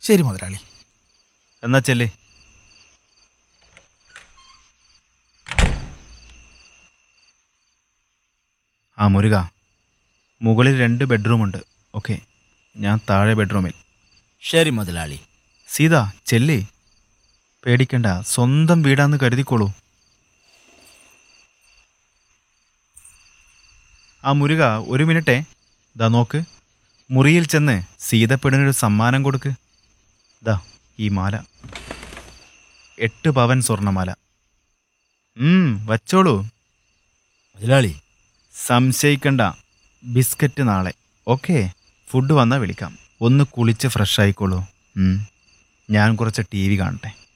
ശരി മുതലാളി എന്നാ ചെല്ലേ ആ മുരുക മുകളിൽ രണ്ട് ബെഡ്റൂമുണ്ട് ഓക്കെ ഞാൻ താഴെ ബെഡ്റൂമിൽ ശരി മുതലാളി സീത ചെല്ലേ പേടിക്കണ്ട സ്വന്തം വീടാന്ന് കരുതിക്കോളൂ ആ മുരുക ഒരു മിനിറ്റേ ദാ നോക്ക് മുറിയിൽ ചെന്ന് സീതപ്പെടിനൊരു സമ്മാനം കൊടുക്ക് ദാ ഈ മാല എട്ട് പവൻ സ്വർണ്ണമാല ഉം വച്ചോളൂ മുതലാളി സംശയിക്കണ്ട ബിസ്ക്കറ്റ് നാളെ ഓക്കെ ഫുഡ് വന്നാൽ വിളിക്കാം ഒന്ന് കുളിച്ച് ഫ്രഷ് ആയിക്കോളൂ ഉം. ഞാൻ കുറച്ച് ടി വി കാണട്ടെ